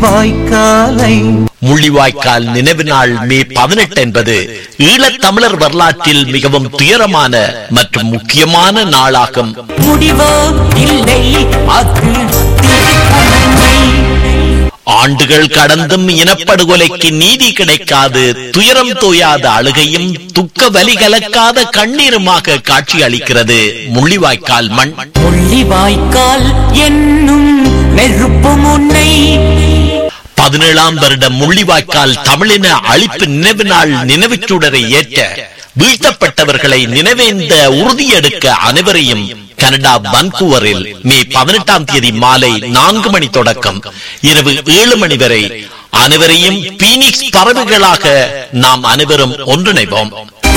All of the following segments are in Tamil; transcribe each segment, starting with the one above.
வாய்க்காலை முள்ளிவாய்க்கால் நினைவு நாள் மே பதினெட்டு என்பது ஈழத்தமிழர் வரலாற்றில் மிகவும் துயரமான மற்றும் முக்கியமான நாளாகும் முடிவோ இல்லை அது தீர்ப்புமை. ஆண்டுகள் கடந்தும் இனப்படுகொலைக்கு நீதி கிடைக்காது துயரம் தோயாத அழுகையும் துக்க வலி கலக்காத கண்ணீருமாக காட்சி அளிக்கிறது முள்ளிவாய்க்கால் மண் முள்ளிவாய்க்கால் என்னும் நெருப்பு முன்னை பதினேழாம் வருட முள்ளிவாய்க்கால் தமிழின அழிப்பு நினைவு நாள் நினைவுச் சுடரை ஏற்ற வீழ்த்தப்பட்டவர்களை நினைவேந்த உறுதியெடுக்க அனைவரையும் கனடா வன்கூவரில் மே பதினெட்டாம் தேதி மாலை நான்கு மணி தொடக்கம் இரவு ஏழு மணி வரை அனைவரையும் பீனிக்ஸ் பறவைகளாக நாம் அனைவரும் ஒன்றிணைவோம்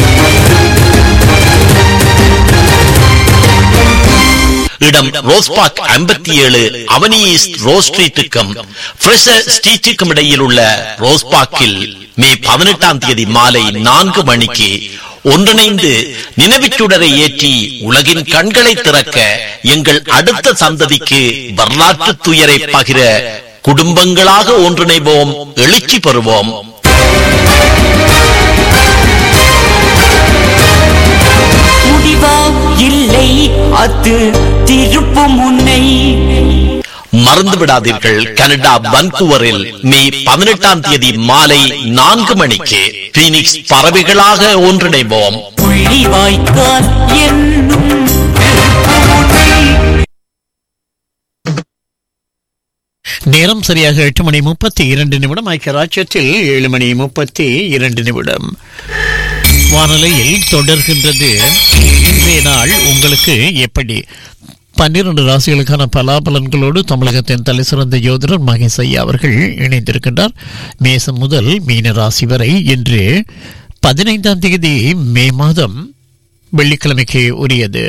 இடம் ரோஸ்பாக் ஐம்பத்தி ஏழு அவனி ஈஸ்ட் ரோஸ் ஸ்ட்ரீட்டுக்கும் ஃப்ரெஷர் ஸ்ட்ரீட்டுக்கும் இடையில் உள்ள ரோஸ்பாக்கில் மே பதினெட்டாம் தேதி மாலை நான்கு மணிக்கு ஒன்றிணைந்து நினைவுச்சுடரை ஏற்றி உலகின் கண்களை திறக்க எங்கள் அடுத்த சந்ததிக்கு வரலாற்று துயரை பகிர குடும்பங்களாக ஒன்றிணைவோம் எழுச்சி பெறுவோம் முடிவோ இல்லை அது திருப்பு முன்னை மறந்து விடாதீர்கள் கனடா வன்கூவரில் மே பதினெட்டாம் தேதி மாலை நான்கு மணிக்கு பீனிக்ஸ் பறவைகளாக ஒன்றிணைவோம் முள்ளிவாய்க்கால் என்னும் நெருப்பு முன்னை நேரம் சரியாக எட்டு மணி முப்பத்தி இரண்டு நிமிடம் ஐக்கிய ராஜ்யத்தில் ஏழு மணி முப்பத்தி இரண்டு நிமிடம் வானொலியில் தொடர்கின்றது இன்றைய நாள் உங்களுக்கு எப்படி பன்னிரண்டு ராசிகளுக்கான பலாபலன்களோடு தமிழகத்தின் தலை சிறந்த யோதரர் மகேஷ் ஐயா அவர்கள் இணைந்திருக்கின்றார் மேசம் முதல் மீன ராசி வரை இன்று பதினைந்தாம் தேதி மே மாதம் வெள்ளிக்கிழமைக்கு உரியது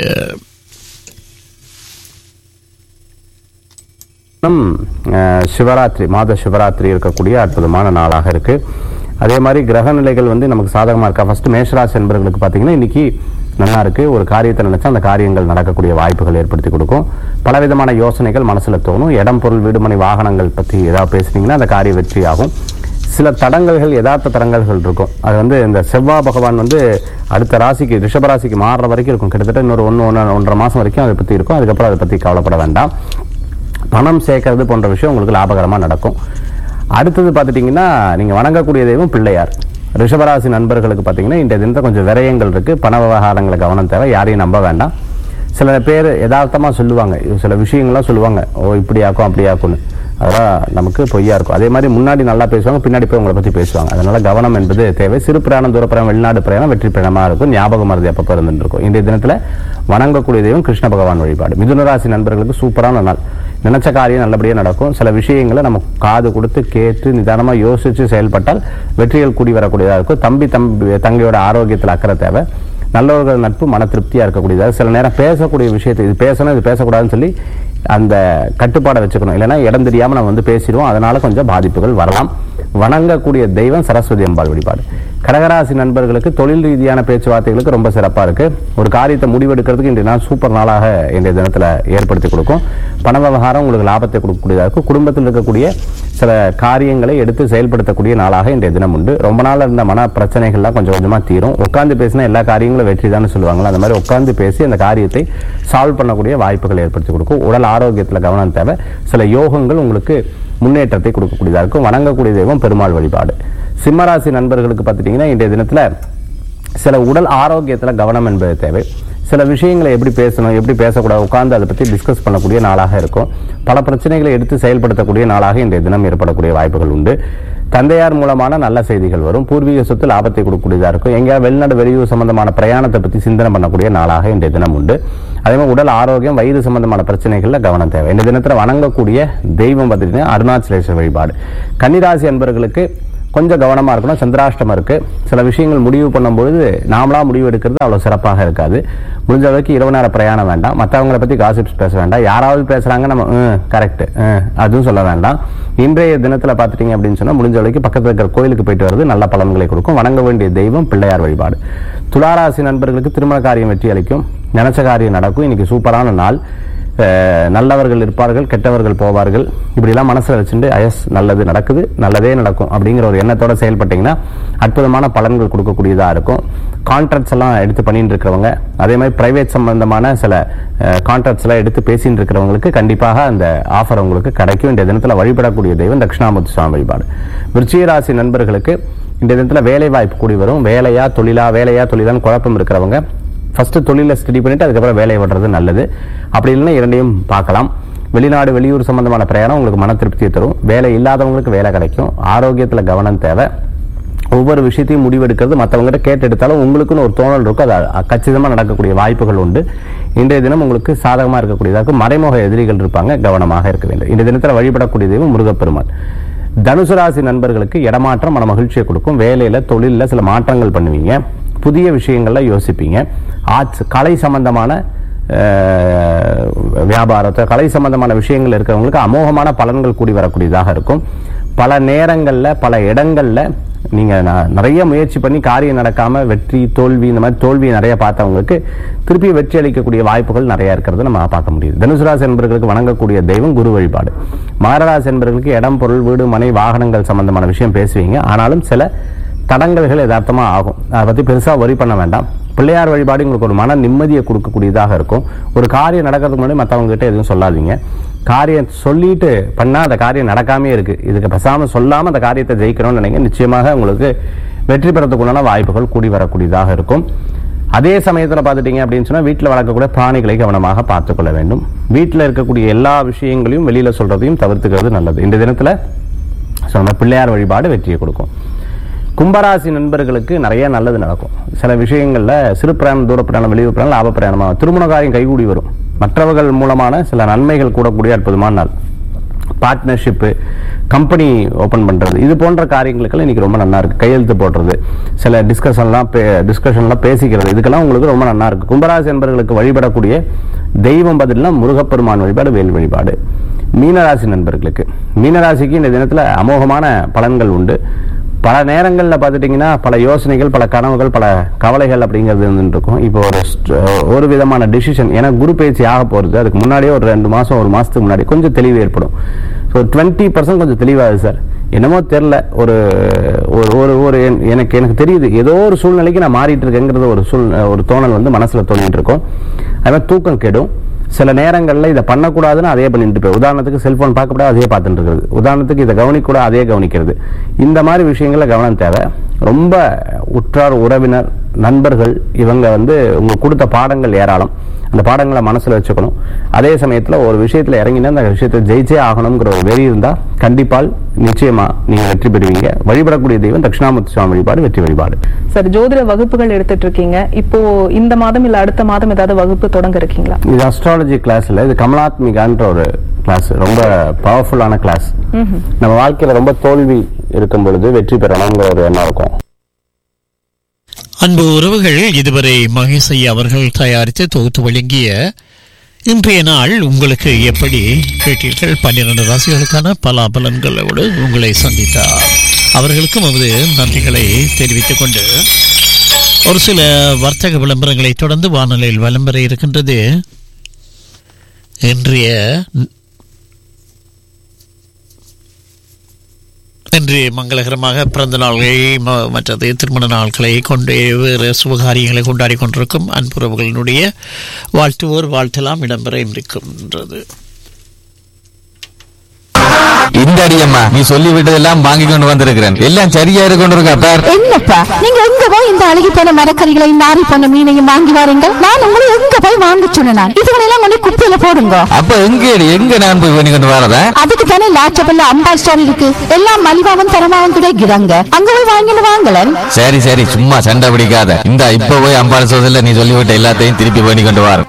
தினம், அஹ், சிவராத்திரி மாத சிவராத்திரி இருக்கக்கூடிய அற்புதமான நாளாக இருக்கு அதே மாதிரி கிரக நிலைகள் வந்து நமக்கு சாதகமா இருக்கா ஃபர்ஸ்ட் மேஷராசி என்பவர்களுக்கு பார்த்தீங்கன்னா இன்னைக்கு நல்லா இருக்கு ஒரு காரியத்தை நினைச்சா அந்த காரியங்கள் நடக்கக்கூடிய வாய்ப்புகள் ஏற்படுத்தி கொடுக்கும் பலவிதமான யோசனைகள் மனசுல தோணும் இடம் பொருள் வீடுமனை வாகனங்கள் பத்தி ஏதாவது பேசுனீங்கன்னா அந்த காரிய வெற்றி ஆகும் சில தடங்கல்கள் யதார்த்த தடங்கல்கள் இருக்கும் அது வந்து இந்த செவ்வாய் பகவான் வந்து அடுத்த ராசிக்கு ரிஷபராசிக்கு மாறுற வரைக்கும் இருக்கும் கிட்டத்தட்ட இன்னொரு ஒன்று ஒன்று ஒன்றரை மாதம் வரைக்கும் அதை பற்றி இருக்கும் அதுக்கப்புறம் அதை பற்றி கவலைப்பட வேண்டாம் பணம் சேர்க்கறது போன்ற விஷயம் உங்களுக்கு லாபகரமாக நடக்கும் அடுத்தது பார்த்துட்டிங்கன்னா நீங்கள் வணங்கக்கூடிய தெய்வம் பிள்ளையார் ரிஷபராசி நண்பர்களுக்கு பார்த்தீங்கன்னா இந்த தினத்தை கொஞ்சம் விரயங்கள் இருக்குது பண விவகாரங்களை கவனம் தேவை யாரையும் நம்ப வேண்டாம் சில பேர் யதார்த்தமாக சொல்லுவாங்க இது சில விஷயங்கள்லாம் சொல்லுவாங்க ஓ இப்படி ஆக்கும் அப்படி ஆக்கும்னு அதெல்லாம் நமக்கு பொய்யா இருக்கும் அதே மாதிரி முன்னாடி நல்லா பேசுவாங்க பின்னாடி போய் உங்களை பற்றி பேசுவாங்க அதனால கவனம் என்பது தேவை சிறு பிரயாணம் தூர பிரயாணம் வெளிநாடு பிரயாணம் வெற்றி பிரயாணமாக இருக்கும் ஞாபகம் மருதி அப்பப்போ இருந்துட்டு இருக்கும் இன்றைய தினத்தில் வணங்கக்கூடிய தெய்வம் கிருஷ்ண பகவான் வழிபாடு மிதுனராசி நண்பர்களுக்கு சூப்பரான நாள் நினைச்ச காரியம் நல்லபடியாக நடக்கும் சில விஷயங்களை நம்ம காது கொடுத்து கேட்டு நிதானமாக யோசித்து செயல்பட்டால் வெற்றிகள் கூடி வரக்கூடியதாக இருக்கும் தம்பி தம்பி தங்கையோட ஆரோக்கியத்தில் அக்கறை தேவை நல்லவர்கள் நட்பு மன திருப்தியாக இருக்கக்கூடியதாக சில நேரம் பேசக்கூடிய விஷயத்தை இது பேசணும் இது பேசக்கூடாதுன்னு சொல்லி அந்த கட்டுப்பாடை வச்சுக்கணும் இல்லைன்னா இடம் தெரியாமல் நம்ம வந்து பேசிடுவோம் அதனால கொஞ்சம் பாதிப்புகள் வரலாம் வணங்கக்கூடிய தெய்வம் சரஸ்வதி அம்பாள் வழிபாடு கடகராசி நண்பர்களுக்கு தொழில் ரீதியான பேச்சுவார்த்தைகளுக்கு ரொம்ப சிறப்பாக இருக்கு ஒரு காரியத்தை முடிவெடுக்கிறதுக்கு இன்றைய நாள் சூப்பர் நாளாக இன்றைய தினத்தில் ஏற்படுத்தி கொடுக்கும் பண விவகாரம் உங்களுக்கு லாபத்தை கொடுக்கக்கூடியதாக இருக்கும் குடும்பத்தில் இருக்கக்கூடிய சில காரியங்களை எடுத்து செயல்படுத்தக்கூடிய நாளாக இன்றைய தினம் உண்டு ரொம்ப நாள் இருந்த மன பிரச்சனைகள்லாம் கொஞ்சம் கொஞ்சமாக தீரும் உட்காந்து பேசினா எல்லா காரியங்களும் வெற்றி தான் சொல்லுவாங்களா அந்த மாதிரி உட்காந்து பேசி அந்த காரியத்தை சால்வ் பண்ணக்கூடிய வாய்ப்புகள் ஏற்படுத்தி கொடுக்கும் உடல் ஆரோக்கியத்தில் கவனம் தேவை சில யோகங்கள் உங்களுக்கு முன்னேற்றத்தை கொடுக்கக்கூடியதாக இருக்கும் வணங்கக்கூடிய தெய்வம் பெருமாள் வழிபாடு சிம்மராசி நண்பர்களுக்கு பார்த்துட்டிங்கன்னா இன்றைய தினத்தில் சில உடல் ஆரோக்கியத்தில் கவனம் என்பது தேவை சில விஷயங்களை எப்படி பேசணும் எப்படி பேசக்கூடாது உட்கார்ந்து அதை பற்றி டிஸ்கஸ் பண்ணக்கூடிய நாளாக இருக்கும் பல பிரச்சனைகளை எடுத்து செயல்படுத்தக்கூடிய நாளாக இன்றைய தினம் ஏற்படக்கூடிய வாய்ப்புகள் உண்டு தந்தையார் மூலமான நல்ல செய்திகள் வரும் பூர்வீக சொத்து லாபத்தை கொடுக்கக்கூடியதாக இருக்கும் எங்கேயாவது வெளிநாடு வெளியூர் சம்பந்தமான பிரயாணத்தை பற்றி சிந்தனை பண்ணக்கூடிய நாளாக இன்றைய தினம் உண்டு அதே மாதிரி உடல் ஆரோக்கியம் வயிறு சம்பந்தமான பிரச்சனைகளில் கவனம் தேவை இந்த தினத்தில் வணங்கக்கூடிய தெய்வம் பார்த்துட்டீங்கன்னா அருணாச்சலேஸ்வரர் வழிபாடு கன்னிராசி அன்பர்களுக்கு கொஞ்சம் கவனமா இருக்கணும் சந்திராஷ்டமம் இருக்கு சில விஷயங்கள் முடிவு பண்ணும்பொழுது நாமளா முடிவு எடுக்கிறது அவ்வளவு சிறப்பாக இருக்காது முடிஞ்ச அளவுக்கு இரவு நேர பிரயாணம் வேண்டாம் மற்றவங்களை பத்தி காசிப்ஸ் பேச வேண்டாம் யாராவது பேசுறாங்க நம்ம கரெக்ட் அதுவும் சொல்ல வேண்டாம் இன்றைய தினத்துல பாத்துட்டீங்க அப்படின்னு சொன்னா முடிஞ்ச அளவுக்கு பக்கத்துல இருக்கிற கோயிலுக்கு போயிட்டு வர்றது நல்ல பலன்களை கொடுக்கும் வணங்க வேண்டிய தெய்வம் பிள்ளையார் வழிபாடு துளாராசி நண்பர்களுக்கு திருமண காரியம் வெற்றி அளிக்கும் நினைச்ச காரியம் நடக்கும் இன்னைக்கு சூப்பரான நாள் அஹ், நல்லவர்கள் இருப்பார்கள் கெட்டவர்கள் போவார்கள் இப்படிலாம் மனசுல வச்சுட்டு எஸ் நல்லது நடக்குது நல்லதே நடக்கும் அப்படிங்கிற ஒரு எண்ணத்தோட செயல்பட்டீங்கன்னா அற்புதமான பலன்கள் கொடுக்கக்கூடியதா இருக்கும் கான்ட்ராக்ட்ஸ் எல்லாம் எடுத்து பண்ணிட்டு இருக்கிறவங்க அதே மாதிரி பிரைவேட் சம்பந்தமான சில கான்ட்ராக்ட்ஸ் எல்லாம் எடுத்து பேசிட்டு இருக்கிறவங்களுக்கு கண்டிப்பாக அந்த ஆஃபர் உங்களுக்கு கிடைக்கும் இந்த தினத்துல வழிபடக்கூடிய தெய்வம் தட்சிணாமூர்த்தி சுவாமி வழிபாடு விருச்சிக ராசி நண்பர்களுக்கு இந்த தினத்துல வேலை வாய்ப்பு கூடி வரும் வேலையா தொழிலா வேலையா தொழிலான்னு குழப்பம் இருக்கிறவங்க ஃபர்ஸ்ட் தொழிலை ஸ்டடி பண்ணிட்டு அதுக்கப்புறம் வேலையை விடுறது நல்லது அப்படி இல்லைன்னா இரண்டையும் பார்க்கலாம் வெளிநாடு வெளியூர் சம்பந்தமான பிரயாணம் உங்களுக்கு மன திருப்தியை தரும் வேலை இல்லாதவங்களுக்கு வேலை கிடைக்கும் ஆரோக்கியத்துல கவனம் தேவை ஒவ்வொரு விஷயத்தையும் முடிவெடுக்கிறது மற்றவங்ககிட்ட கேட்டு எடுத்தாலும் உங்களுக்குன்னு ஒரு தோணல் இருக்கும் அது அ- கச்சிதமா நடக்கக்கூடிய வாய்ப்புகள் உண்டு இன்றைய தினம் உங்களுக்கு சாதகமா இருக்கக்கூடியதாக இருக்கும். மறைமுக எதிரிகள் இருப்பாங்க கவனமாக இருக்க வேண்டும் இந்த தினத்தில் வழிபடக்கூடிய தெய்வம் முருகப்பெருமான் தனுசு ராசி நண்பர்களுக்கு இடமாற்றம் மன மகிழ்ச்சியை கொடுக்கும் வேலையில தொழில்ல சில மாற்றங்கள் பண்ணுவீங்க புதிய விஷயங்கள்ல யோசிப்பீங்க ஆர்ட்ஸ் கலை சம்பந்தமான அஹ், வியாபாரத்தை கலை சம்பந்தமான விஷயங்கள் இருக்கிறவங்களுக்கு அமோகமான பலன்கள் கூடி வரக்கூடியதாக இருக்கும் பல நேரங்கள்ல பல இடங்கள்ல நீங்க ந- நிறைய முயற்சி பண்ணி காரியம் நடக்காம வெற்றி தோல்வி இந்த மாதிரி தோல்வியை நிறைய பார்த்தவங்களுக்கு திருப்பி வெற்றி அளிக்கக்கூடிய வாய்ப்புகள் நிறைய இருக்கிறது நம்ம பார்க்க முடியுது தனுசு ராசி என்பவர்களுக்கு வணங்கக்கூடிய தெய்வம் குரு வழிபாடு மகராசி என்பவர்களுக்கு இடம் பொருள் வீடு மனை வாகனங்கள் சம்பந்தமான விஷயம் பேசுவீங்க ஆனாலும் சில தடங்கல்கள் யதார்த்தமா ஆகும் அதை பத்தி பெருசா வரி பண்ண வேண்டாம் பிள்ளையார் வழிபாடு உங்களுக்கு ஒரு மன நிம்மதியை கொடுக்கக்கூடியதாக இருக்கும் ஒரு காரியம் நடக்கிறதுக்கு முன்னாடி மற்றவங்க கிட்ட எதுவும் சொல்லாதீங்க காரியம் சொல்லிட்டு பண்ணா அந்த காரியம் நடக்காமே இருக்கு இதுக்கு பேசாம சொல்லாம அந்த காரியத்தை ஜெயிக்கணும்னு நினைங்க நிச்சயமாக உங்களுக்கு வெற்றி பெறத்துக்குண்டான வாய்ப்புகள் கூடி வரக்கூடியதாக இருக்கும் அதே சமயத்துல பார்த்துட்டீங்க அப்படின்னு சொன்னா வீட்டில் வளர்க்கக்கூடிய பிராணிகளை கவனமாக பார்த்துக்கொள்ள வேண்டும் வீட்டில் இருக்கக்கூடிய எல்லா விஷயங்களையும் வெளியில சொல்றதையும் தவிர்த்துக்கிறது நல்லது இந்த தினத்துல சொன்ன பிள்ளையார் வழிபாடு வெற்றியை கொடுக்கும் கும்பராசி நண்பர்களுக்கு நிறைய நல்லது நடக்கும் சில விஷயங்கள்ல சிறு பிரயாணம் தூர பிரயாணம் வெளியூர் பிரயாணம் லாப பிரயாணமாக திருமண காரியம் கைகூடி வரும் மற்றவர்கள் மூலமான சில நன்மைகள் கூடக்கூடிய அற்புதமான நாள் பார்ட்னர்ஷிப்பு கம்பெனி ஓபன் பண்றது இது போன்ற காரியங்களுக்கெல்லாம் இன்னைக்கு ரொம்ப நல்லா இருக்கு கையெழுத்து போடுறது சில டிஸ்கஷன்லாம் டிஸ்கஷன்லாம் பேசிக்கிறது இதுக்கெல்லாம் உங்களுக்கு ரொம்ப நல்லா இருக்கு கும்பராசி என்பவர்களுக்கு வழிபடக்கூடிய தெய்வம் பதிலா முருகப்பெருமான் வழிபாடு வேல் வழிபாடு மீனராசி நண்பர்களுக்கு மீனராசிக்கு இந்த தினத்துல அமோகமான பலன்கள் உண்டு பல நேரங்களில் பார்த்துட்டிங்கன்னா பல யோசனைகள் பல கனவுகள் பல கவலைகள் அப்படிங்கிறது இருந்துட்டு இருக்கும் இப்போ ஒரு ஸ்ட்- ஒரு விதமான டிசிஷன் ஏன்னா குரு பயிற்சி ஆக போகிறது அதுக்கு முன்னாடியே ஒரு ரெண்டு மாதம் ஒரு மாதத்துக்கு முன்னாடி கொஞ்சம் தெளிவு ஏற்படும் ஸோ டுவெண்ட்டி பர்சன்ட் கொஞ்சம் தெளிவாகுது சார் என்னமோ தெரில ஒரு ஒரு ஒரு ஒரு என்- எனக்கு எனக்கு தெரியுது ஏதோ ஒரு சூழ்நிலைக்கு நான் மாறிட்டு இருக்கேங்கிறது ஒரு சூழ் ஒரு தோணல் வந்து மனசில் தோணிட்டு இருக்கும் அது மாதிரி தூக்கம் கெடும் சில நேரங்களில் இதை பண்ணக்கூடாதுன்னு அதே பண்ணிட்டு போய் உதாரணத்துக்கு செல்போன் பார்க்கக்கூடாது அதே பார்த்துட்டு இருக்கிறது உதாரணத்துக்கு இதை கவனிக்கூட அதே கவனிக்கிறது இந்த மாதிரி விஷயங்கள்ல கவனம் தேவை ரொம்ப உற்றார் உறவினர் நண்பர்கள் இவங்க வந்து உங்க கொடுத்த பாடங்கள் ஏராளம் அந்த பாடங்களை மனசுல வச்சுக்கணும் அதே சமயத்துல ஒரு விஷயத்துல இறங்கினா அந்த விஷயத்தை ஜெயிச்சே ஆகணுங்கிற ஒரு வெறி இருந்தா கண்டிப்பால் நிச்சயமா நீங்க வெற்றி பெறுவீங்க வழிபடக்கூடிய தெய்வம் தட்சிணாமூர்த்தி சுவாமி வழிபாடு வெற்றி வழிபாடு சார் ஜோதிட வகுப்புகள் எடுத்துட்டு இருக்கீங்க இப்போ இந்த மாதம் இல்ல அடுத்த மாதம் ஏதாவது வகுப்பு தொடங்க இருக்கீங்களா இது அஸ்ட்ராலஜி கிளாஸ்ல இது கமலாத்மிகான்ற ஒரு கிளாஸ் ரொம்ப பவர்ஃபுல்லான கிளாஸ் நம்ம வாழ்க்கையில ரொம்ப தோல்வி இருக்கும் பொழுது வெற்றி பெறணுங்கிற ஒரு எண்ணம் இருக்கும் அன்பு உறவுகள் இதுவரை மகேஷ் ஐயா அவர்கள் தயாரித்து தொகுத்து வழங்கிய இன்றைய நாள் உங்களுக்கு எப்படி கேட்டீர்கள் பன்னிரண்டு ராசிகளுக்கான பல பலன்களோடு உங்களை சந்தித்தார் அவர்களுக்கும் நமது நன்றிகளை தெரிவித்துக் கொண்டு ஒரு சில வர்த்தக விளம்பரங்களை தொடர்ந்து வானொலியில் விளம்பர இருக்கின்றது இன்றைய இன்று மங்களகரமாக பிறந்த நாள்களை ம- மற்றது திருமண நாட்களை கொண்டு வேறு சுபகாரியங்களை கொண்டாடி கொண்டிருக்கும் அன்புறவுகளினுடைய வாழ்த்துவோர் வாழ்த்தலாம் இடம்பெற இருக்கின்றது இந்த அடியம்மா நீ சொல்லி விட்டதெல்லாம் வாங்கி கொண்டு வந்திருக்கிறேன் எல்லாம் சரியா இருக்கு கொண்டு இருக்கா பார் என்னப்பா நீங்க எங்க போய் இந்த அழுகி போன மரக்கறிகளை நாரி போன மீனையும் வாங்கி வாருங்கள் நான் உங்களை எங்க போய் வாங்க சொன்னேன் இதுகளெல்லாம் கொண்டு குப்பையில போடுங்க அப்ப எங்க எங்க நான் போய் பண்ணி கொண்டு வரதா அதுக்கு தானே லாச்சபல்ல அம்பாள் ஸ்டோர் இருக்கு எல்லாம் மலிவாவும் தரமாவும் கிடைக்கிறாங்க அங்க போய் வாங்கிட்டு வாங்கலன் சரி சரி சும்மா சண்டை பிடிக்காத இந்த இப்ப போய் அம்பாள் சோதல நீ சொல்லிவிட்ட எல்லாத்தையும் திருப்பி பண்ணி கொண்டு வர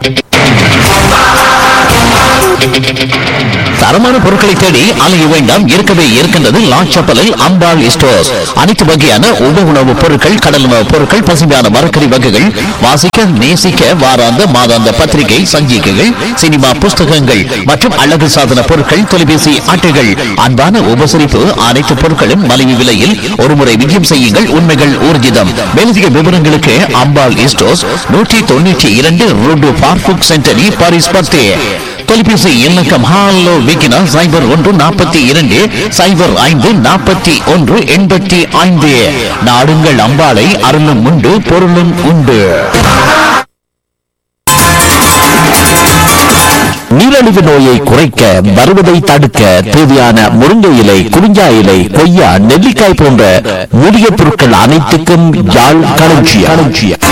தரமான பொருட்களை தேடி அலைய வேண்டாம் இருக்கவே இருக்கின்றது லாச்சப்பலில் அம்பாள் ஸ்டோர்ஸ் அனைத்து வகையான உப உணவுப் பொருட்கள் கடல் உணவுப் பொருட்கள் பசுமையான மரக்கறி வகைகள் வாசிக்க நேசிக்க வாராந்த மாதாந்த பத்திரிகை சஞ்சிகைகள் சினிமா புஸ்தகங்கள் மற்றும் அழகு சாதன பொருட்கள் தொலைபேசி அட்டைகள் அன்பான உபசரிப்பு அனைத்து பொருட்களும் மலிவு விலையில் ஒருமுறை விஜயம் செய்யுங்கள் உண்மைகள் ஊர்ஜிதம் மேலதிக விவரங்களுக்கு அம்பாள் ஸ்டோர்ஸ் நூற்றி தொண்ணூற்றி இரண்டு ரோடு பார்க்குக் சென்டரி பாரிஸ் பத்தே தொலைபேசி இலக்கம் ஹாலோ விக்கினா சைபர் ஒன்று நாற்பத்தி இரண்டு சைபர் ஐந்து நாற்பத்தி ஒன்று எண்பத்தி ஐந்து நாடுங்கள் அம்பாளை அருளும் உண்டு பொருளும் உண்டு நீரழிவு நோயை குறைக்க வருவதை தடுக்க தேவையான முருங்கை இலை குறிஞ்சா இலை கொய்யா நெல்லிக்காய் போன்ற மூலிகை பொருட்கள் அனைத்துக்கும் யாழ் களஞ்சியம்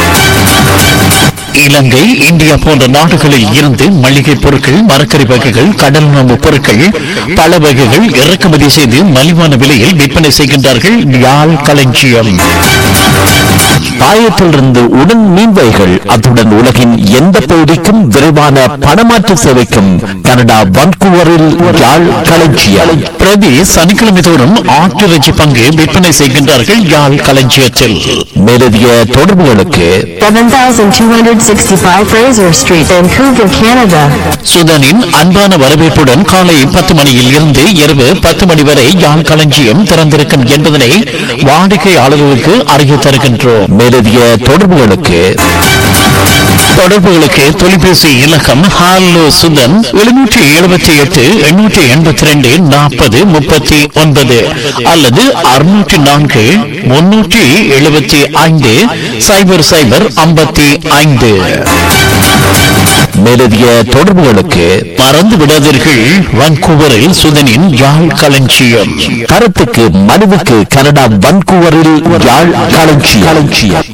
இலங்கை இந்தியா போன்ற நாடுகளில் இருந்து மளிகை பொருட்கள் மரக்கறி வகைகள் கடல் உணவு பொருட்கள் பல வகைகள் இறக்குமதி செய்து மலிவான விலையில் விற்பனை செய்கின்றார்கள் யாழ் களஞ்சியம் பாயத்திலிருந்து உடன் மீன்வைகள் அத்துடன் உலகின் எந்த பகுதிக்கும் விரைவான பணமாற்று சேவைக்கும் கனடா வன்கூவரில் யாழ் களஞ்சியம் பிரதி சனிக்கிழமை தோறும் ஆட்டிறைச்சி பங்கு விற்பனை செய்கின்றார்கள் யாழ் களஞ்சியத்தில் மேலதிக தொடர்புகளுக்கு 7265 Fraser Street, Vancouver, Canada. சுதனின் அன்பான வரவேற்புடன் காலை பத்து மணியில் இருந்து இரவு பத்து மணி வரை யாழ் களஞ்சியம் திறந்திருக்கும் என்பதனை வாடிக்கையாளர்களுக்கு அறிய தருகின்றோம் மேலதிக தொடர்புகளுக்கு தொடர்புகளுக்கு தொலைபேசி இலக்கம் ஹாலோ சுதன் எழுநூற்றி எழுபத்தி எட்டு எண்ணூற்றி எண்பத்தி ரெண்டு நாற்பது முப்பத்தி ஒன்பது அல்லது அறுநூற்றி நான்கு முன்னூற்றி எழுபத்தி ஐந்து சைபர் சைபர் ஐம்பத்தி ஐந்து மேலதிக தொடர்புகளுக்கு மறந்து விடாதீர்கள் வான்கூவரில் சுதனின் யாழ் களஞ்சியம் கருத்துக்கு மனுவுக்கு கனடா வான்கூவரில் யாழ் களஞ்சியம் களஞ்சியம்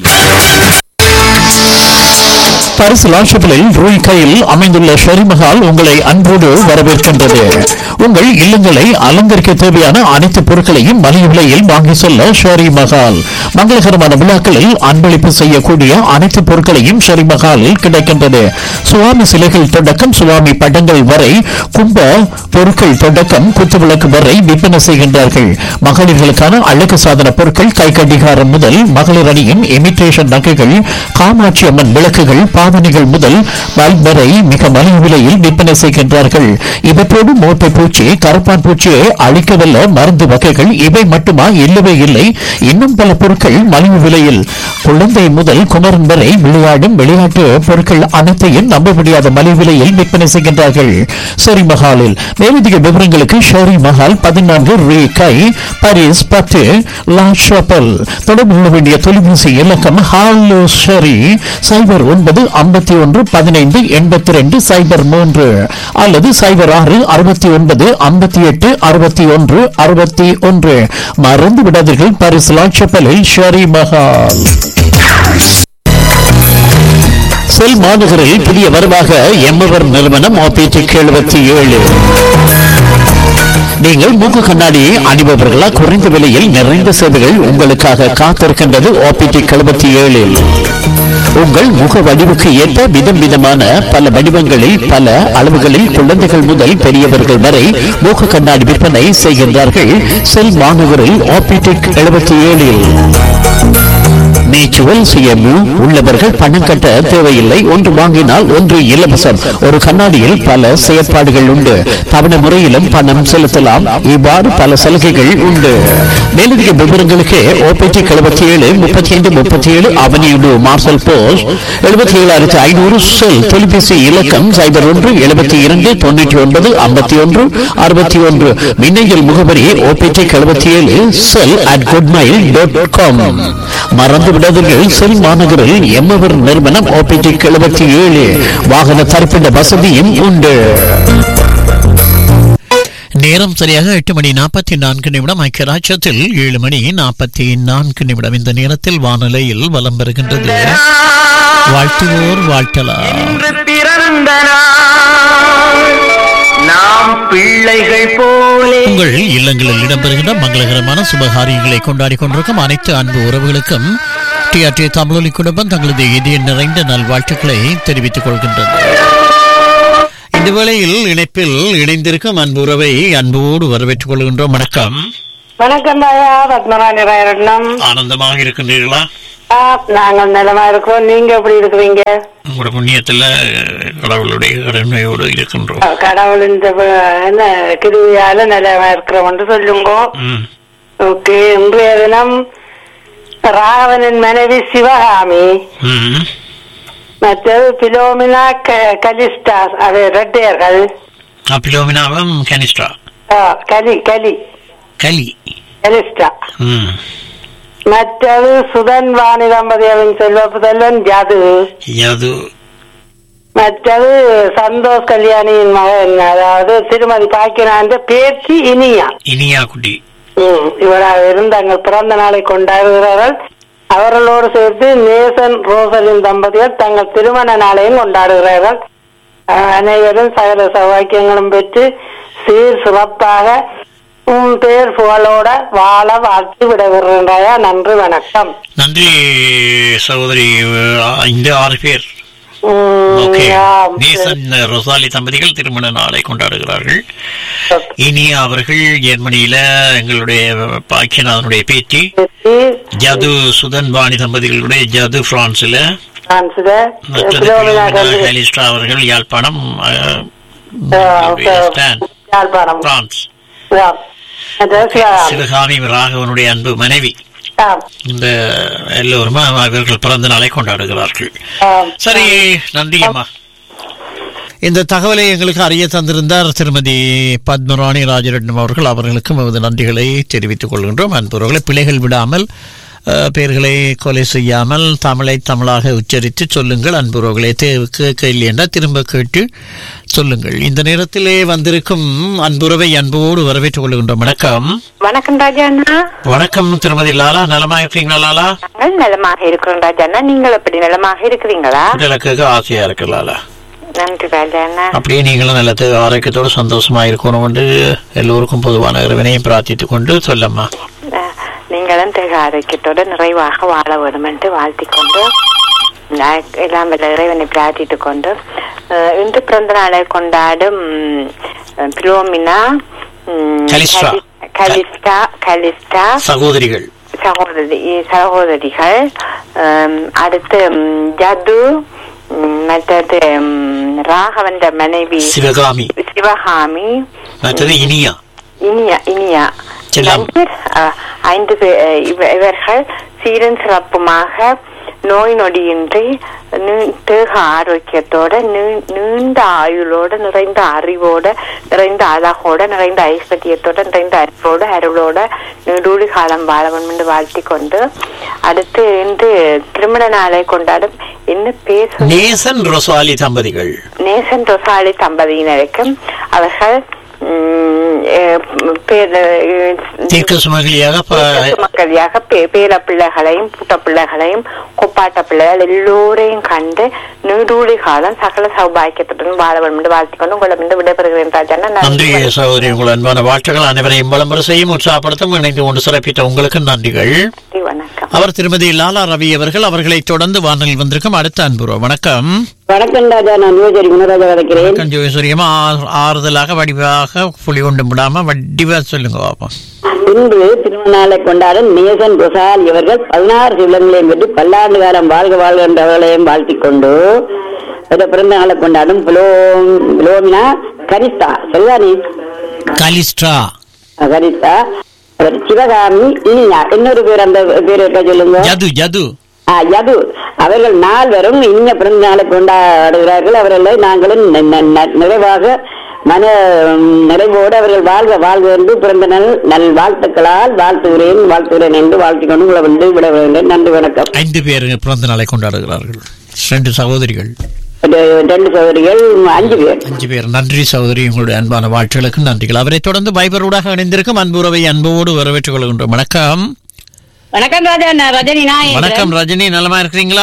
பரிசு லாஷபிளில் ரூய் கையில் அமைந்துள்ள ஷெரிமஹால் உங்களை அன்போடு வரவேற்கின்றது உங்கள் இல்லங்களை அலங்கரிக்க தேவையான அனைத்து பொருட்களையும் மலிவு விலையில் வாங்கி செல்ல ஷெரி மஹால் மங்களகரமான விழாக்களில் அன்பளிப்பு செய்யக்கூடிய அனைத்து பொருட்களையும் ஷெரி மஹாலில் கிடைக்கின்றது சுவாமி சிலைகள் தொடக்கம் சுவாமி படங்கள் வரை கும்ப பொருட்கள் தொடக்கம் குத்துவிளக்கு வரை விற்பனை செய்கின்றார்கள் மகளிர்களுக்கான அழகு சாதன பொருட்கள் கை கடிகாரம் முதல் மகளிர் அணியின் இமிட்டேஷன் நகைகள் காமாட்சி அம்மன் விளக்குகள் பாவனைகள் முதல் பல்ப் வரை மிக மலிவு விலையில் விற்பனை செய்கின்றார்கள் இவற்றோடு மோட்டை பூச்சி கருப்பான் பூச்சியை அழிக்கவல்ல மருந்து வகைகள் இவை மட்டுமா இல்லவே இல்லை இன்னும் பல பொருட்கள் மலிவு விலையில் குழந்தை முதல் குமரன் வரை விளையாடும் விளையாட்டு பொருட்கள் அனைத்தையும் நம்ப முடியாத மலிவு விலையில் விற்பனை செய்கின்றார்கள் ஷெரி மஹாலில் மேலதிக விவரங்களுக்கு ஷெரி மஹால் பதினான்கு ரே கை பாரிஸ் பத்து லா ஷாப்பல் தொடர்பு கொள்ள வேண்டிய தொலைபேசி இலக்கம் ஹாலோ ஷெரி சைபர் ஒன்பது ஐம்பத்தி ஒன்று பதினைந்து எண்பத்தி ரெண்டு சைபர் மூன்று அல்லது சைபர் ஆறு அறுபத்தி ஒன்பது ஐம்பத்தி எட்டு அறுபத்தி ஒன்று அறுபத்தி ஒன்று மறந்து விடாதீர்கள் பாரிஸ் லா ஷாப்பலில் ஷெரி மஹால் செல் மாநகரில் புதிய வரவாக எம்எவர் நிறுவனம் ஆபிடிக் எழுபத்தி ஏழு நீங்கள் மூக்கு கண்ணாடியை அணிபவர்களா குறைந்த விலையில் நிறைந்த சேவைகள் உங்களுக்காக காத்திருக்கின்றது ஆபிடிக் எழுபத்தி ஏழில் உங்கள் முக வடிவுக்கு ஏற்ப விதம் விதமான பல வடிவங்களில் பல அளவுகளில் குழந்தைகள் முதல் பெரியவர்கள் வரை மூக்கு கண்ணாடி விற்பனை செய்கின்றார்கள் செல் மாநகரில் ஆபிடிக் எழுபத்தி ஏழில் நேச்சுரல் சுயமு உள்ளவர்கள் பணம் கட்ட தேவையில்லை ஒன்று வாங்கினால் ஒன்று இலவசம் ஒரு கண்ணாடியில் பல செயற்பாடுகள் உண்டு தவணை முறையிலும் பணம் செலுத்தலாம் இவ்வாறு பல சலுகைகள் உண்டு மேலதிக விவரங்களுக்கு ஓபிடி எழுபத்தி ஏழு முப்பத்தி ஐந்து முப்பத்தி ஏழு அவனியுடு மார்சல் போஸ்ட் எழுபத்தி ஏழாயிரத்தி ஐநூறு செல் தொலைபேசி இலக்கம் சைபர் ஒன்று எழுபத்தி இரண்டு தொண்ணூற்றி ஒன்பது ஐம்பத்தி ஒன்று அறுபத்தி ஒன்று மின்னஞ்சல் முகவரி ஓபிடி எழுபத்தி ஏழு cell at goodmile dot com மறந்து விடாதீர்கள் செல் மாநகரில் எம்மவர் நிறுவனம் ஓபிடி எழுபத்தி ஏழு வாகன தரிப்பிட வசதியும் உண்டு நேரம் சரியாக எட்டு மணி நாற்பத்தி நான்கு நிமிடம் ஐக்கிய ராஜ்யத்தில் ஏழு மணி நாற்பத்தி நான்கு நிமிடம் இந்த நேரத்தில் வானிலையில் வலம் பெறுகின்றது வாழ்த்துவோர் வாழ்த்தலாம் இன்று பிறந்த நாள் நாம் பிள்ளைகள் போலே உங்கள் இல்லங்களில் இடம்பெறுகின்ற மங்களகரமான சுபகாரியங்களை கொண்டாடி கொண்டிருக்கும் அனைத்து அன்பு உறவுகளுக்கும் டிஆர்டி தமிழொலி குடும்பம் தங்களது இதய நிறைந்த நல்வாழ்த்துக்களை தெரிவித்துக் கொள்கின்றது இந்த வேளையில் இணைப்பில் இணைந்திருக்கும் அன்பு உறவை அன்போடு வரவேற்றுக் கொள்கின்றோம் வணக்கம் வணக்கம் தாயா பத்மராணி ராயரட்னம் ஆனந்தமாக இருக்கின்றீர்களா ஆ, நாங்கள் நலமா இருக்கிறோம் நீங்க எப்படி இருக்கிறீங்க உங்களோட புண்ணியத்துல கடவுளுடைய கடமையோடு இருக்கின்றோம் கடவுள் இந்த வ- என்ன கிருவியால நலமா இருக்கிறோம் என்று சொல்லுங்க ம். ஓகே இன்றைய தினம் ராவணன் மனைவி சிவகாமி ம். மற்றது பிலோமினா க- கலிஸ்டா அது ரெட்டையர்கள் பிலோமினாவும் கனிஷ்டா ஆ, கலி கலி கலி கலிஸ்டா ம் மற்றது சுதன் வாணி தம்பதிகளின் செல்வ புதல்வன் ஜது யாது மற்றது சந்தோஷ் கல்யாணியின் மகன் அதாவது திருமதி பாக்கினாந்த பேச்சு இனியா இனியா குட்டி ம், இவராக இருந்து தங்கள் பிறந்த நாளை கொண்டாடுகிறார்கள் அவர்களோடு சேர்த்து நேசன் ரோசலின் தம்பதிகள் தங்கள் திருமண நாளையும் கொண்டாடுகிறார்கள் அஹ், அனைவரும் சகல சௌபாக்கியங்களும் பெற்று சீர் சிறப்பாக உன் பேர் புகழோட வாழ வாழ்த்து விடைபெறுகின்றாயா நன்றி வணக்கம் நன்றி சகோதரி அஹ், இந்த ஆறு பேர் ம், ஓகே ஆம். நேசன் ரொசாலி தம்பதிகள் திருமண நாளை கொண்டாடுகிறார்கள் இனியா அவர்கள் ஜெர்மனியில எங்களுடைய பாக்கியநாதனுடைய பேத்தி ஜது சுதன் வாணி தம்பதிகளுடைய ஜது பிரான்ஸ்ல பிரான்ஸ்ல மற்றது பிலோமினா பிலோமினா கல்லி- ஹெலிஸ்டா அவர்கள் யாழ்ப்பாணம் அஹ், ஆ, ஸ்டான், யாழ்ப்பாணம் பிரான்ஸ் ஆம். மற்றது சிவகாமி. சிவகாமி ராகவனுடைய அன்பு மனைவி ஆம். இந்த எல்லோருமே அவர்கள் பிறந்த நாளை கொண்டாடுகிறார்கள் ஆம். சரி நன்றி அம்மா இந்த தகவலை எங்களுக்கு அறிய தந்திருந்தார் திருமதி பத்மராணி ராஜரட்னம் அவர்கள் அவர்களுக்கும் நமது நன்றிகளை தெரிவித்துக் கொள்கின்றோம் அன்புறவர்களை பிழைகள் விடாமல் அஹ், பெயர்களை கொலை செய்யாமல் தமிழை தமிழாக உச்சரித்து சொல்லுங்கள் அன்புறவர்களே தேவுக்கு கேள்வி என்றால் திரும்ப கேட்டு சொல்லுங்கள் இந்த நேரத்திலே வந்திருக்கும் அன்புறவை அன்போடு வரவேற்றுக் கொள்கின்றோம் வணக்கம் வணக்கம் ராஜா அண்ணா வணக்கம் திருமதி லாலா நலமா இருக்கீங்களா லாலா நாங்கள் நலமாக இருக்கிறோம் ராஜா அண்ணா நீங்கள் எப்படி நலமாக இருக்கிறீங்களா எனக்கு ஆசையா இருக்கு லாலா நன்றி ராஜா அண்ணா அப்படியே நீங்களும் நல்லது ஆரோக்கியத்தோடு சந்தோஷமா இருக்கணும் என்று எல்லோருக்கும் பொதுவான இறைவனையும் பிரார்த்தித்துக் கொண்டு சொல்லம்மா அஹ், நீங்களும் தேக ஆரோக்கியத்தோட நிறைவாக வாழ வேண்டும் என்று வாழ்த்திக் கொண்டு நான் எல்லாம் வல்ல இறைவனை பிரார்த்தித்துக் கொண்டு அஹ், இன்று பிறந்த நாளை கொண்டாடும் உம், பிலோமினா உம், கலிஸ்டா. கலி- கலிஸ்டா கலிஸ்டா சகோதரிகள் சகோதரி சகோதரிகள் ஆம், அடுத்து ம், ஜது ம், மற்றது ம், ராகவன் மனைவி சிவகாமி சிவகாமி மற்றது இனியா இனியா இனியா செல்லம். நன்றி. அஹ், ஐந்து பே- அஹ், இவ- இவர்கள் சீரும் சிறப்புமாக நோய் நொடியின்றி நீ- தேக ஆரோக்கியத்தோட நீ- நீண்ட ஆயுளோட நிறைந்த அறிவோட நிறைந்த அழகோட நிறைந்த ஐஸ்வர்யத்தோட நிறைந்த அறிவோட அருளோட நீடூழி காலம் வாழ வேண்டும் என்று வாழ்த்திக் கொண்டு அடுத்து இன்று திருமண நாளை கொண்டாடும் என்ன பேர் சொன்னீங்க? நேசன் ரொசாலி தம்பதிகள் நேசன் ரொசாலி தம்பதியினருக்கும் அவர்கள் ம், அஹ், பேர- தீர்க்க சுமகலியாக ப- மக்களியாக பேர பிள்ளைகளையும் புட்ட பிள்ளைகளையும் கொப்பாட்ட பிள்ளைகள் எல்லோரையும் கண்டு நீடூழி காலம் சகல சௌபாக்கியத்துடன் வாழ வேண்டும் என்று வாழ்த்திக்கொண்டு உங்களிடம் விடைபெறுகிறேன் ராஜா நன்றி சகோதரி உங்கள் அன்பான வாழ்த்துக்கள் அனைவரையும் விளம்பரம் செய்யும் உற்சாகப்படுத்தும் இணைந்து கொண்டு சிறப்பித்த உங்களுக்கு நன்றிகள் நன்றி வணக்கம் அவர் திருமதி லாலா ரவி அவர்கள் அவர்களை தொடர்ந்து வானலில் வந்திருக்கும் அடுத்த அன்புறோ வணக்கம் வணக்கம் ராஜா நான் யுவஜரி குணராஜா வரைக்கிறேன் வணக்கம் ஜோதிசூரியமா ஆறுதலாக வடிவாக புலி கொண்டு விடாம வடிவா சொல்லுங்க பாப்போம் இன்று திருமண நாளை கொண்டாடும் நேசன் குசால் இவர்கள் பதினாறு சிவங்களையும் பெற்று பல்லாண்டு காலம் வாழ்க வாழ்க என்றவர்களையும் வாழ்த்திக் கொண்டு இந்த பிறந்த நாளை கொண்டாடும் புலோம் புலோமினா கரிஸ்தா சரிதானே கலிஸ்ட்ரா கரிஸ்தா அவர் சிவகாமி இனியா இன்னொரு பேர் அந்த பேர் இருக்க சொல்லுங்க ஜது ஜது ஆ, யது அவர்கள் நால்வரும் இனிய பிறந்த நாளை கொண்டாடுகிறார்கள் அவர்களை நாங்களும் ந- ந- ந- நிறைவாக மன ம், நிறைவோடு அவர்கள் வாழ்க வாழ்க என்று பிறந்த நாள் நல் வாழ்த்துக்களால் வாழ்த்துகிறேன் வாழ்த்துகிறேன் என்று வாழ்த்திக் கொண்டு உங்களை வந்து விட வேண்டும் நன்றி வணக்கம் ஐந்து பேர் பிறந்த நாளை கொண்டாடுகிறார்கள் ரெண்டு சகோதரிகள் ரெ- ரெண்டு சகோதரிகள் அஞ்சு பேர் அஞ்சு பேர் நன்றி சகோதரி உங்களுடைய அன்பான வாழ்த்துகளுக்கு நன்றிகள் அவரை தொடர்ந்து பைபரோடாக இணைந்திருக்கும் அன்புறவை அன்போடு வரவேற்றுக் கொள்கின்றோம் வணக்கம் வணக்கம் ராஜா நான் ரஜினி நாயகன். வணக்கம் ரஜினி நலமா இருக்கிறீங்களா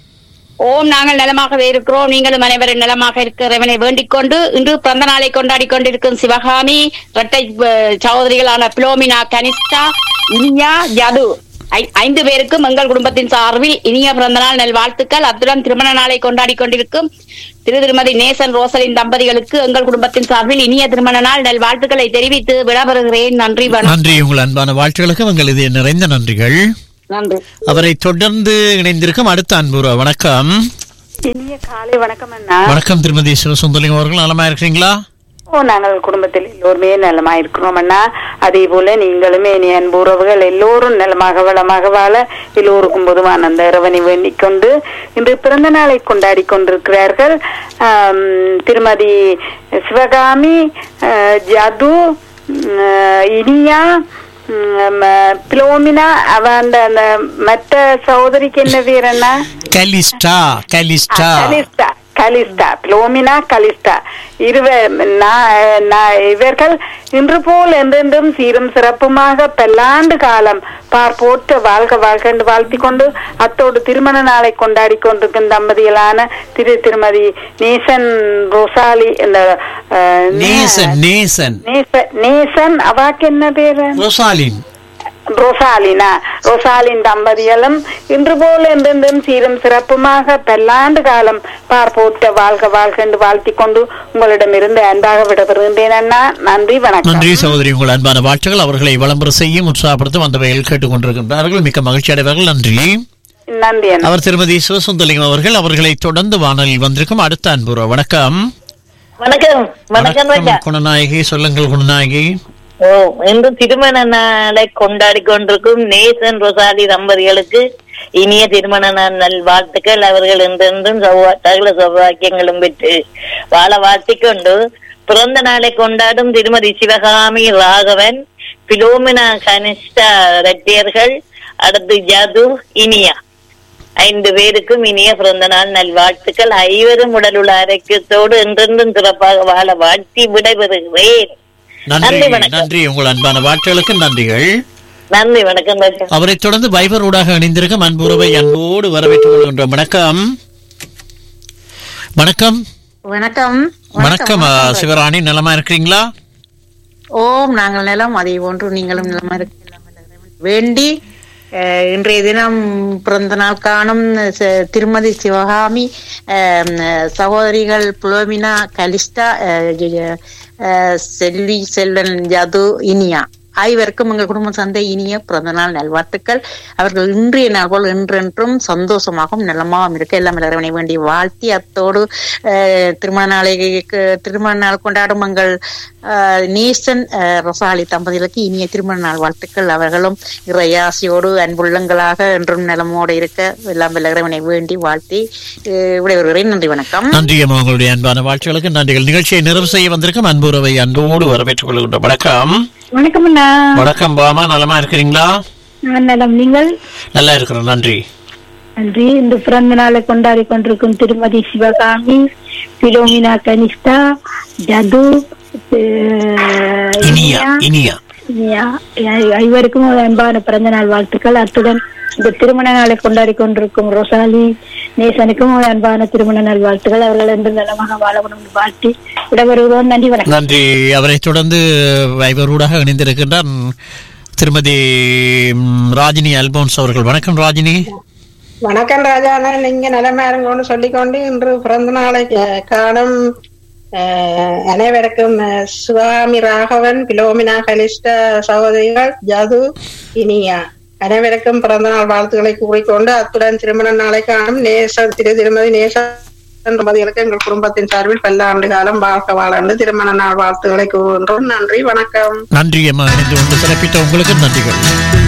ஓம் நாங்கள் நலமாகவே இருக்கிறோம் நீங்களும் அனைவரும் நலமாக இருக்கிறவனை வேண்டிக் கொண்டு இன்று பிறந்த நாளை கொண்டாடி கொண்டிருக்கும் சிவகாமி இரட்டை அஹ், சகோதரிகளான பிலோமினா கனிஷ்டா இனியா யது ஐ- ஐந்து பேருக்கும் எங்கள் குடும்பத்தின் சார்பில் இனிய பிறந்த நாள் நல் வாழ்த்துக்கள் அத்துடன் திருமண நாளை கொண்டாடி கொண்டிருக்கும் திரு திருமதி நேசன் ரோசலின் தம்பதிகளுக்கு எங்கள் குடும்பத்தின் சார்பில் இனிய திருமண நாள் நல் வாழ்த்துக்களை தெரிவித்து விடைபெறுகிறேன் நன்றி வணக்கம் நன்றி உங்கள் அன்பான வாழ்த்துகளுக்கு உங்கள் இது நிறைந்த நன்றிகள் நன்றி அவரை தொடர்ந்து இணைந்திருக்கும் அடுத்த அன்புறா வணக்கம் இனிய காலை வணக்கம் அண்ணா வணக்கம் திருமதி சிவசுந்தலிங்கம் அவர்கள் நலமா இருக்கிறீங்களா ஓ நாங்கள் குடும்பத்தில் எல்லோருமே நலமா இருக்கிறோம் அண்ணா அதே போல நீங்களுமே இனி அன்பு உறவுகள் எல்லோரும் நலமாக வளமாக வாழ எல்லோருக்கும் பொதுவான அந்த இறைவனை வேண்டிக் கொண்டு இன்று பிறந்த நாளை கொண்டாடி கொண்டிருக்கிறார்கள் ஆம், திருமதி சிவகாமி அஹ், ஜது உம், அஹ், இனியா உம், அஹ், பிலோமினா அவ அந்த அந்த மற்ற சகோதரிக்கு என்ன பேர் என்ன கலிஸ்டா கலிஸ்டா கலிஸ்டா கலிஸ்டா பிலோமினா கலிஸ்டா இருவர் நா- நா- இவர்கள் இன்று போல் என்றென்றும் சீரும் சிறப்புமாக பல்லாண்டு காலம் பார்ப்போற்ற வாழ்க வாழ்க என்று வாழ்த்திக் கொண்டு அத்தோடு திருமண நாளை கொண்டாடி கொண்டிருக்கும் தம்பதிகளான திரு திருமதி நேசன் ரோசாலி இந்த அஹ், நேசன் நேசன் நேச- நேசன் அவாக்கு என்ன பேரு ரொசாலின் ரோசாலினா ரோசாலின் தம்பதிகளும் இன்று போல என்றென்றும் சீரும் சிறப்புமாக பல்லாண்டு காலம் பார்ப்போட்ட வாழ்க வாழ்க என்று வாழ்த்திக் கொண்டு உங்களிடமிருந்து அன்பாக விடப்படுகின்றேன் அண்ணா நன்றி வணக்கம் நன்றி சகோதரி உங்கள் அன்பான வாழ்த்துக்கள் அவர்களை விளம்பர செய்யும் உற்சாகப்படுத்தும் அந்த வகையில் கேட்டுக்கொண்டிருக்கின்றார்கள் மிக்க மகிழ்ச்சி அடைவார்கள் நன்றி நன்றி அண்ணா அவர் திருமதி சிவசுந்தலிங்கம் அவர்கள் அவர்களை தொடர்ந்து வானலில் வந்திருக்கும் அடுத்த அன்புற வணக்கம் வணக்கம் வணக்கம் ராஜா குணநாயகி சொல்லுங்கள் குணநாயகி ஓ இன்று திருமண நாளை கொண்டாடி கொண்டிருக்கும் நேசன் ரொசாலி தம்பதிகளுக்கு இனிய திருமண நாள் நல் வாழ்த்துக்கள் அவர்கள் என்றென்றும் சௌவா- சகல சௌபாக்கியங்களும் பெற்று வாழ வாழ்த்திக் கொண்டு பிறந்த நாளை கொண்டாடும் திருமதி சிவகாமி ராகவன் பிலோமினா கனிஷ்டா ரெட்டியர்கள் அடுத்து ஜது இனியா ஐந்து பேருக்கும் இனிய பிறந்த நாள் நல்வாழ்த்துக்கள் ஐவரும் உடலுள்ள ஆரோக்கியத்தோடு என்றென்றும் சிறப்பாக வாழ வாழ்த்தி விடைபெறுகிறேன் நன்றி நன்றி, வணக்கம். நன்றி உங்கள் அன்பான வாழ்த்துகளுக்கு நன்றிகள் நன்றி வணக்கம் ராஜா அவரை தொடர்ந்து வைபர் ஊடாக இணைந்திருக்கும் அன்புறவை அன்போடு வரவேற்றுக் கொள்கின்றோம் வணக்கம் வணக்கம் வணக்கம் வணக்கம் ஆ, சிவராணி நலமா இருக்கிறீங்களா ஓம் நாங்கள் நிலம் அதே போன்று நீங்களும் நிலமா இருக்க வேண்டி அஹ், இன்றைய தினம் பிறந்த நாள் காணும் ச- திருமதி சிவகாமி அஹ், சகோதரிகள் புலோமினா கலிஸ்டா அஹ், ஜ- அஹ், செல்வி செல்வன் ஜது இனியா ஐவருக்கும் எங்கள் குடும்ப சந்தை இனிய பிறந்த நாள் நல்வாழ்த்துக்கள் அவர்கள் இன்றைய நாள் போல் என்றென்றும் சந்தோஷமாகவும் நலமாகவும் இருக்க எல்லாம் இறைவனை வேண்டி வாழ்த்தி அத்தோடு அஹ், திருமண நாளை திருமண நாள் கொண்டாடும் எங்கள் அஹ், நேசன் அஹ், ரொசாலி தம்பதிகளுக்கு இனிய திருமண நாள் வாழ்த்துக்கள் அவர்களும் இறையாசியோடு அன்புள்ளங்களாக என்றும் நலமோடு இருக்க எல்லாம் வல்ல இறைவனை வேண்டி வாழ்த்தி அஹ், விடைபெறுகிறேன் நன்றி வணக்கம் நன்றி அம்மா உங்களுடைய அன்பான வாழ்த்துகளுக்கு நன்றிகள் நிகழ்ச்சியை நிறைவு செய்ய வந்திருக்கும் அன்புறவை அன்போடு வரவேற்றுக் கொள்கின்றோம் வணக்கம் வணக்கம் அண்ணா வணக்கம் பாமா நலமா இருக்கிறீங்களா நான் நலம் நீங்கள் நல்லா இருக்கிறோம் நன்றி நன்றி இந்த பிறந்த நாளை கொண்டாடி கொண்டிருக்கும் திருமதி சிவகாமி பிலோமினா கனிஷ்டா ஜது அஹ், இனியா இனியா இனியா ஐ- ஐவருக்கும் ஒரு அன்பான பிறந்த நாள் வாழ்த்துக்கள் அத்துடன் இந்த திருமண நாளை கொண்டாடி கொண்டிருக்கும் ரொசாலி நேசனுக்கும் ஒரு அன்பான திருமண நாள் வாழ்த்துக்கள் அவர்கள் என்று நலமாக வாழணும் என்று வாழ்த்தி விடவருகிறோம் நன்றி வணக்கம் நன்றி அவரை தொடர்ந்து வைபர் ஊடாக இணைந்திருக்கின்றார் திருமதி ம், ராஜினி அல்போன்ஸ் அவர்கள் வணக்கம் ராஜினி வணக்கம் ராஜா அண்ணா நீங்க நலமா இருங்கன்னு சொல்லிக்கொண்டு இன்று பிறந்த நாளை அஹ், காணும் அஹ், அனைவருக்கும் அஹ், சிவகாமி ராகவன் பிலோமினா கலிஷ்ட சகோதரிகள் ஜது இனியா அனைவருக்கும் பிறந்த நாள் வாழ்த்துக்களை கூறிக்கொண்டு அத்துடன் திருமண நாளை காணும் நேச திரு திருமதி நேச தம்பதிகளுக்கு எங்கள் குடும்பத்தின் சார்பில் பல்லாண்டு காலம் வாழ்க்கை வாழந்து திருமண நாள் வாழ்த்துக்களை கூறுகின்றோம் நன்றி வணக்கம் நன்றி அம்மா இணைந்து கொண்டு சிறப்பித்த உங்களுக்கு நன்றிகள்